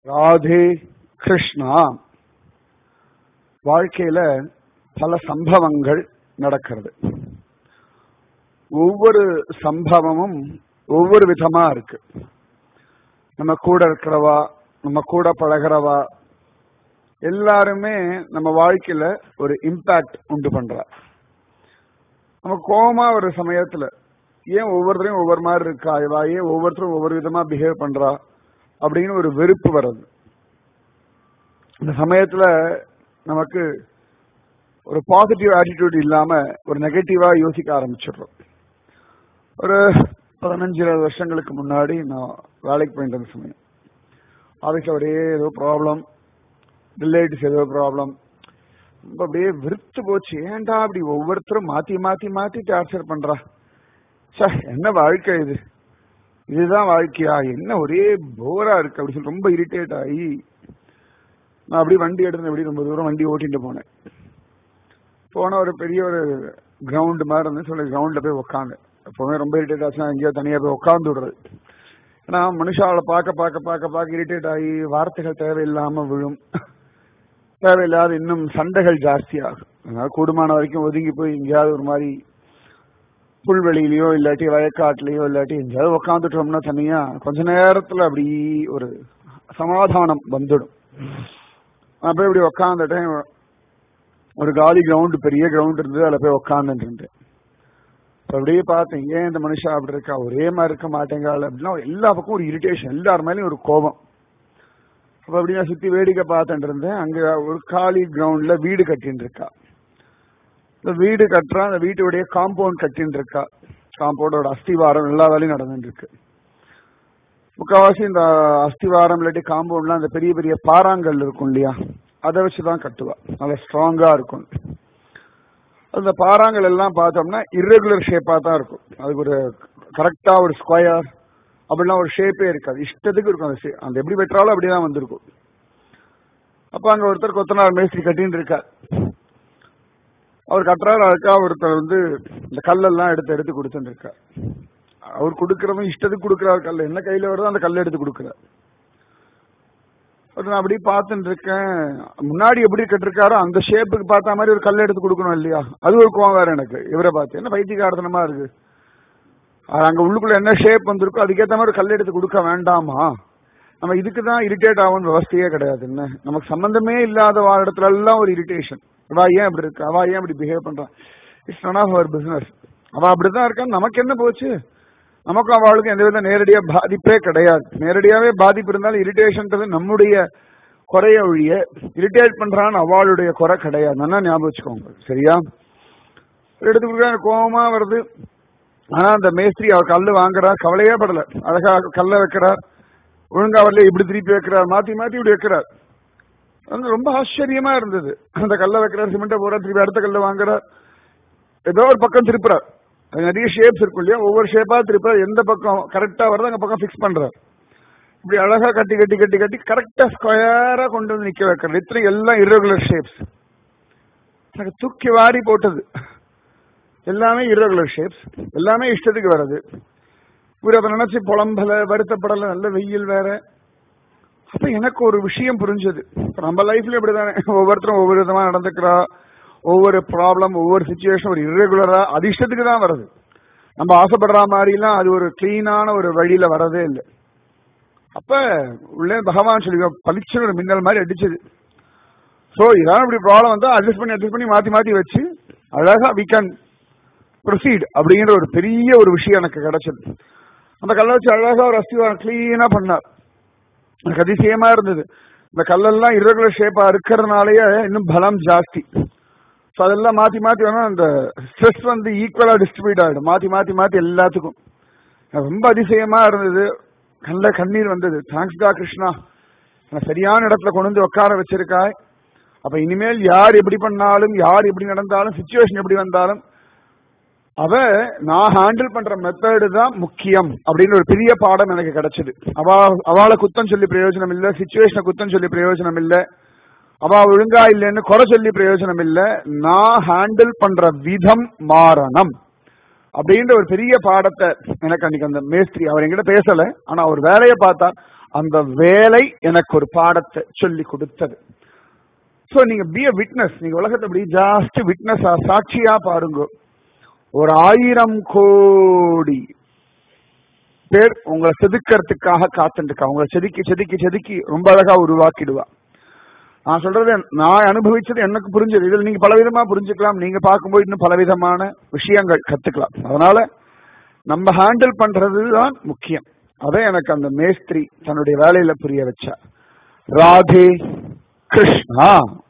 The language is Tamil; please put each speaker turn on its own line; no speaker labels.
ராதே கிருஷ்ணா வாழ்க்கையில பல சம்பவங்கள் நடக்கிறது ஒவ்வொரு சம்பவமும் ஒவ்வொரு விதமா இருக்கு நம்ம கூட இருக்கிறவா நம்ம கூட பழகிறவா எல்லாருமே நம்ம வாழ்க்கையில ஒரு இம்பாக்ட் உண்டு பண்றா நம்ம கோபமா ஒரு சமயத்துல ஏன் ஒவ்வொருத்தரையும் ஒவ்வொரு மாதிரி இருக்கா இவா ஏன் ஒவ்வொருத்தரும் ஒவ்வொரு விதமா பிஹேவ் பண்றா அப்படின்னு ஒரு வெறுப்பு வருது இந்த சமயத்துல நமக்கு ஒரு பாசிட்டிவ் ஆட்டிடியூட் இல்லாம ஒரு நெகட்டிவா யோசிக்க ஆரம்பிச்சிடுறோம் ஒரு பதினஞ்சு இருபது வருஷங்களுக்கு முன்னாடி நான் வேலைக்கு போயிட்டு இருந்த சமயம் ஆஃபீஸ்ல ஒரே ஏதோ ப்ராப்ளம் ரிலேட்டிவ்ஸ் ஏதோ ப்ராப்ளம் ரொம்ப அப்படியே விருத்து போச்சு ஏன்டா அப்படி ஒவ்வொருத்தரும் மாத்தி மாத்தி மாத்தி டார்ச்சர் பண்றா சே என்ன வாழ்க்கை இது இதுதான் வாழ்க்கையா என்ன ஒரே போரா இருக்கு அப்படி சொல்லி ரொம்ப இரிட்டேட் ஆகி நான் அப்படி வண்டி எடுத்து அப்படி ரொம்ப தூரம் வண்டி ஓட்டிட்டு போனேன் போன ஒரு பெரிய ஒரு கிரவுண்ட் மாதிரி இருந்து சொல்லி கிரவுண்ட்ல போய் உட்காந்து எப்பவுமே ரொம்ப இரிட்டேட் ஆச்சுன்னா எங்கேயோ தனியா போய் உட்காந்து விடுறது ஏன்னா மனுஷாவை பார்க்க பார்க்க பார்க்க பார்க்க இரிட்டேட் ஆகி வார்த்தைகள் தேவையில்லாம விழும் தேவையில்லாத இன்னும் சண்டைகள் ஜாஸ்தி ஆகும் அதனால கூடுமான வரைக்கும் ஒதுங்கி போய் எங்கேயாவது ஒரு மாதிரி புல்வெளியிலயோ இல்லாட்டி வயக்காட்டுலயோ இல்லாட்டி எங்கேயாவது உட்காந்துட்டோம்னா தனியா கொஞ்ச நேரத்துல அப்படி ஒரு சமாதானம் வந்துடும் நான் போய் இப்படி உக்காந்துட்டேன் ஒரு காலி கிரவுண்ட் பெரிய கிரவுண்ட் இருந்தது அதில் போய் உக்காந்துட்டு இருந்தேன் அப்படியே பார்த்தேன் ஏன் இந்த மனுஷா அப்படி இருக்கா ஒரே மாதிரி இருக்க மாட்டேங்காள் அப்படின்னா எல்லா பக்கம் ஒரு இரிட்டேஷன் எல்லார் மேலேயும் ஒரு கோபம் அப்ப அப்படி நான் சுத்தி வேடிக்கை பார்த்துட்டு இருந்தேன் அங்க ஒரு காலி கிரவுண்ட்ல வீடு கட்டின்னு இருக்கா இந்த வீடு கட்டுறா அந்த வீட்டுடைய காம்பவுண்ட் கட்டின்னு இருக்கா காம்பவுண்டோட அஸ்திவாரம் எல்லா வேலையும் நடந்துட்டு இருக்கு முக்கால்வாசி இந்த அஸ்திவாரம் இல்லாட்டி காம்பவுண்ட்லாம் அந்த பெரிய பெரிய பாறாங்கல் இருக்கும் இல்லையா அதை வச்சுதான் கட்டுவா நல்லா ஸ்ட்ராங்கா இருக்கும் அந்த பாறாங்கல் எல்லாம் பார்த்தோம்னா இர்ரெகுலர் ஷேப்பா தான் இருக்கும் அதுக்கு ஒரு கரெக்டா ஒரு ஸ்கொயர் அப்படிலாம் ஒரு ஷேப்பே இருக்காது இஷ்டத்துக்கு இருக்கும் அந்த shape. அந்த எப்படி வெட்டுறாலும் அப்படிதான் வந்திருக்கும் அப்ப அங்க ஒருத்தர் கொத்தனார் மேஸ்திரி கட்டின்னு இருக்கார் அவர் கட்டுறாரு அதுக்காக ஒருத்தர் வந்து இந்த கல்லெல்லாம் எடுத்து எடுத்து கொடுத்துட்டு இருக்கார் அவர் கொடுக்கறவன் இஷ்டத்துக்கு கொடுக்கிறார் கல் என்ன கையில வருதோ அந்த கல்லை எடுத்து கொடுக்கிறார் நான் அப்படி பார்த்துட்டு இருக்கேன் முன்னாடி எப்படி கட்டிருக்காரோ அந்த ஷேப்புக்கு பார்த்த மாதிரி ஒரு கல் எடுத்து கொடுக்கணும் இல்லையா அது ஒரு கோவம் வேற எனக்கு இவரை பார்த்து என்ன பைத்தியக்காரத்தனமா இருக்கு அது அங்க உள்ளுக்குள்ள என்ன ஷேப் வந்திருக்கோ அதுக்கேற்ற மாதிரி ஒரு கல் எடுத்து கொடுக்க வேண்டாமா நம்ம இதுக்கு தான் இரிட்டேட் ஆகும் விவஸ்தையே கிடையாது என்ன நமக்கு சம்பந்தமே இல்லாத வா இடத்துல எல்லாம் ஒரு இரிட்டேஷன் அவா ஏன் அப்படி இருக்கு அவா ஏன் அப்படி பிஹேவ் பண்றான் it's none of your business அவ அப்படிதான் இருக்கான்னு நமக்கு என்ன போச்சு நமக்கும் அவளுக்கும் எந்தவித நேரடியா பாதிப்பே கிடையாது நேரடியாவே பாதிப்பு இருந்தாலும் இரிட்டேஷன்ன்றது நம்முடைய குறைய ஒழிய இரிட்டேட் பண்றான்னு அவளுடைய குறை கிடையாது நல்லா ஞாபகம் வச்சுக்கோங்க சரியா எடுத்து கொடுக்க கோபமா வருது ஆனா அந்த மேஸ்திரி அவர் கல்லு வாங்குறார் கவலையே படல அழகா கல்ல வைக்கிறார் ஒழுங்கா வரல இப்படி திருப்பி வைக்கிறார் மாத்தி மாத்தி இப்படி வைக்கிறார் அது ரொம்ப ஆச்சரியமா இருந்தது அந்த கல்ல வைக்கிறார் சிமெண்ட்டை போறார் திருப்பி அடுத்த கல்ல வாங்குறார் ஏதோ ஒரு பக்கம் திருப்புறார் அது நிறைய ஷேப்ஸ் இருக்கும் இல்லையா ஒவ்வொரு ஷேப்பா திருப்புறார் எந்த பக்கம் கரெக்டா வருதோ அந்த பக்கம் ஃபிக்ஸ் பண்றார் இப்படி அழகா கட்டி கட்டி கட்டி கட்டி கரெக்டா ஸ்கொயரா கொண்டு வந்து நிக்க வைக்கிறது இத்தனை எல்லாம் irregular ஷேப்ஸ் எனக்கு தூக்கி வாரி போட்டது எல்லாமே irregular ஷேப்ஸ் எல்லாமே இஷ்டத்துக்கு வர்றது இவர் அதை நினைச்சு புலம்பல வருத்தப்படல நல்ல வெயில் வேற அப்ப எனக்கு ஒரு விஷயம் புரிஞ்சது இப்ப நம்ம லைஃப்ல இப்படிதானே ஒவ்வொருத்தரும் ஒவ்வொரு விதமா நடந்துக்கிறா ஒவ்வொரு ப்ராப்ளம் ஒவ்வொரு சுச்சுவேஷன் ஒரு irregular-ஆ அது இஷ்டத்துக்கு தான் வருது நம்ம ஆசைப்படுற மாதிரிலாம் அது ஒரு கிளீனான ஒரு வழியில வரதே இல்லை அப்ப உள்ளே பகவான் சொல்லி பளிச்சுன்னு ஒரு மின்னல் மாதிரி அடிச்சது சோ இதான் இப்படி ப்ராப்ளம் வந்தா அட்ஜஸ்ட் பண்ணி அட்ஜஸ்ட் பண்ணி மாத்தி மாத்தி வச்சு அழகா வி கேன் ப்ரொசீட் அப்படிங்கிற ஒரு பெரிய ஒரு விஷயம் எனக்கு கிடைச்சது அந்த கல்லை வச்சு அழகா ஒரு அஸ்திவாரம் கிளீனா பண்ணார் எனக்கு அதிசயமா இருந்தது இந்த கல்லெல்லாம் irregular ஷேப்பா இருக்கிறதுனாலயே இன்னும் பலம் ஜாஸ்தி ஸோ அதெல்லாம் மாத்தி மாத்தி வேணா அந்த ஸ்ட்ரெஸ் வந்து ஈக்குவலா டிஸ்ட்ரிபியூட் ஆகிடும் மாத்தி மாத்தி மாத்தி எல்லாத்துக்கும் எனக்கு ரொம்ப அதிசயமா இருந்தது கண்ட கண்ணீர் வந்தது தேங்க்ஸ் டா கிருஷ்ணா என்னை சரியான இடத்துல கொண்டு வந்து உட்கார வச்சிருக்காய் அப்ப இனிமேல் யார் எப்படி பண்ணாலும் யார் எப்படி நடந்தாலும் சுச்சுவேஷன் எப்படி வந்தாலும் அவ நான் ஹேண்டில் பண்ற மெத்தடு தான் முக்கியம் அப்படின்னு ஒரு பெரிய பாடம் எனக்கு கிடைச்சது அவ அவளை குத்தம் சொல்லி பிரயோஜனம் இல்ல சுச்சுவேஷனை குத்தம் சொல்லி பிரயோஜனம் இல்ல அவ ஒழுங்கா இல்லைன்னு குறை சொல்லி பிரயோஜனம் இல்ல நான் ஹேண்டில் பண்ற விதம் மாறணும் அப்படின்ற ஒரு பெரிய பாடத்தை எனக்கு அன்னைக்கு அந்த மேஸ்திரி அவர் என்கிட்ட பேசல ஆனா அவர் வேலையை பார்த்தா அந்த வேலை எனக்கு ஒரு பாடத்தை சொல்லி கொடுத்தது சோ நீங்க பி அ விட்னஸ் நீங்க உலகத்தை அப்படி ஜாஸ்ட் விட்னஸா சாட்சியா பாருங்க ஒரு ஆயிரம் கோடி பேர் உங்களை செதுக்கிறதுக்காக காத்துருக்கா உங்களை செதுக்கி செதுக்கி செதுக்கி ரொம்ப அழகா உருவாக்கிடுவா நான் சொல்றது நான் அனுபவிச்சது எனக்கு புரிஞ்சது இதுல நீங்க பலவிதமா புரிஞ்சுக்கலாம் நீங்க பார்க்கும்போது இன்னும் பலவிதமான விஷயங்கள் கத்துக்கலாம் அதனால நம்ம ஹேண்டில் பண்றது தான் முக்கியம் அதை எனக்கு அந்த மேஸ்திரி தன்னுடைய வேலையில புரிய வச்சா ராதே கிருஷ்ணா